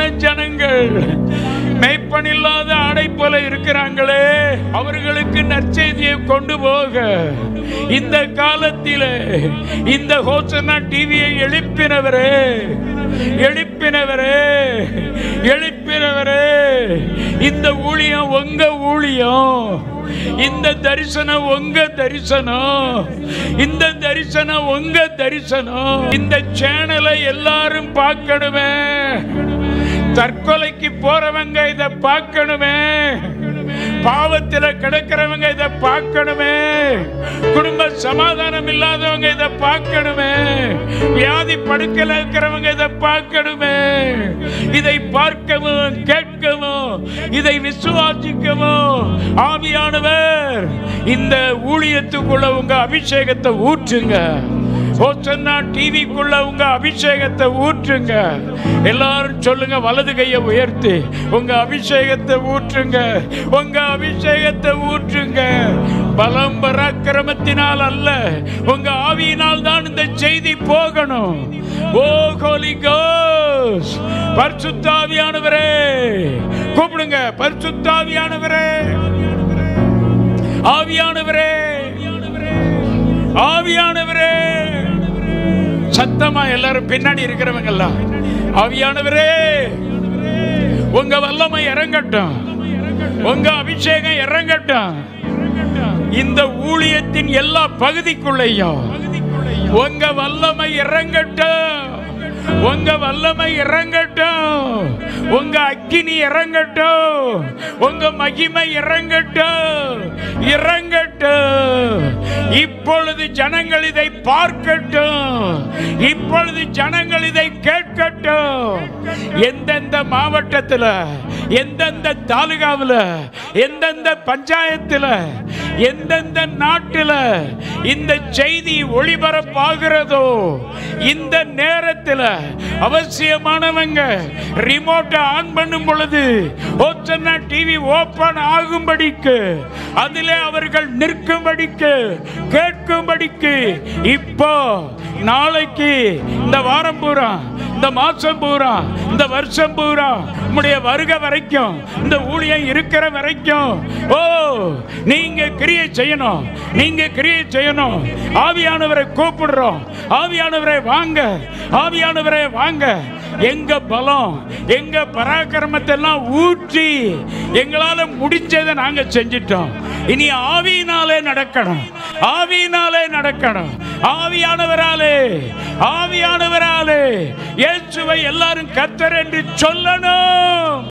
ஜனங்கள் மெய்ப்பனில்லாத ஆடை போல இருக்கிறாங்களே அவர்களுக்கு நற்செய்தியை கொண்டு போக இந்த காலத்திலே இந்த ஹோசனா டிவியை எழுப்பினவரே எழுப்பினவரே எழுப்பினவரே இந்த ஊழியம் உங்க ஊழியம் இந்த தரிசனம் உங்க தரிசனம் இந்த தரிசனம் உங்க தரிசனம் இந்த சேனலை எல்லாரும் பார்க்கணுமே தற்கொலைக்கு போறவங்க இதை பார்க்கணுமே பாவத்தில் கிடக்கிறவங்க இதை பார்க்கணுமே குடும்ப சமாதானம் இல்லாதவங்க இதை பார்க்கணுமே வியாதி படுக்கல இருக்கிறவங்க இதை பார்க்கணுமே இதை பார்க்கவும் கேட்கவும் இதை விசுவாசிக்கவும் ஆவியானவர் இந்த ஊழியத்துக்குள்ள உங்க அபிஷேகத்தை ஊற்றுங்க ஹோசன்னா டிவிக்குள்ள உங்க அபிஷேகத்தை ஊற்றுங்க எல்லாரும் சொல்லுங்க வலது கையை உயர்த்தி உங்க அபிஷேகத்தை ஊற்றுங்க உங்க அபிஷேகத்தை ஊற்றுங்க பலம் பராக்கிரமத்தினால் அல்ல உங்க ஆவியினால் தான் இந்த செய்தி போகணும் ஓ ஹோலி கோஸ் பரிசுத்தாவியானவரே கூப்பிடுங்க பரிசுத்தாவியானவரே ஆவியானவரே ஆவியானவரே சத்தமா எல்லாரும் பின்னாடி இருக்கிறவங்க எல்லாம் ஆவியானவரே உங்க வல்லமை இறங்கட்டும் உங்க அபிஷேகம் இறங்கட்டும் இந்த ஊழியத்தின் எல்லா பகுதிக்குள்ளேயும் உங்க வல்லமை இறங்கட்டும் உங்க வல்லமை இறங்கட்டும் உங்க அக்கினி இறங்கட்டும் உங்க மகிமை இறங்கட்டும் இறங்கட்டும் இப்பொழுது ஜனங்கள் இதை பார்க்கட்டும் இப்பொழுது ஜனங்கள் இதை கேட்கட்டும் எந்தெந்த மாவட்டத்தில் எந்தெந்த தாலுகாவில் எந்தெந்த பஞ்சாயத்தில் எந்தெந்த நாட்டில் இந்த செய்தி ஒளிபரப்பாகிறதோ இந்த நேரத்தில் அவசியமானவங்க ரிமோட்டை ஆன் பண்ணும் பொழுது ஓச்சன்னா டிவி ஓபன் ஆகும்படிக்கு அதிலே அவர்கள் நிற்கும்படிக்கு கேட்கும்படிக்கு இப்போ நாளைக்கு இந்த வாரம் பூரா இந்த மாசம் பூரா இந்த வருஷம் பூரா உம்முடைய வருகை வரைக்கும் இந்த ஊழியம் இருக்கிற வரைக்கும் ஓ நீங்க கிரியை செய்யணும் நீங்க கிரியை செய்யணும் ஆவியானவரை கூப்பிடுறோம் ஆவியானவரை வாங்க ஆவியானவரை வாங்க எங்க பலம் எங்க பராக்கிரமத்தை எல்லாம் ஊற்றி எங்களால முடிஞ்சதை நாங்க செஞ்சிட்டோம் இனி ஆவியினாலே நடக்கணும் ஆவியினாலே நடக்கணும் ஆவியானவராலே ஆவியானவராலே இயேசுவை எல்லாரும் கத்தர் என்று சொல்லணும்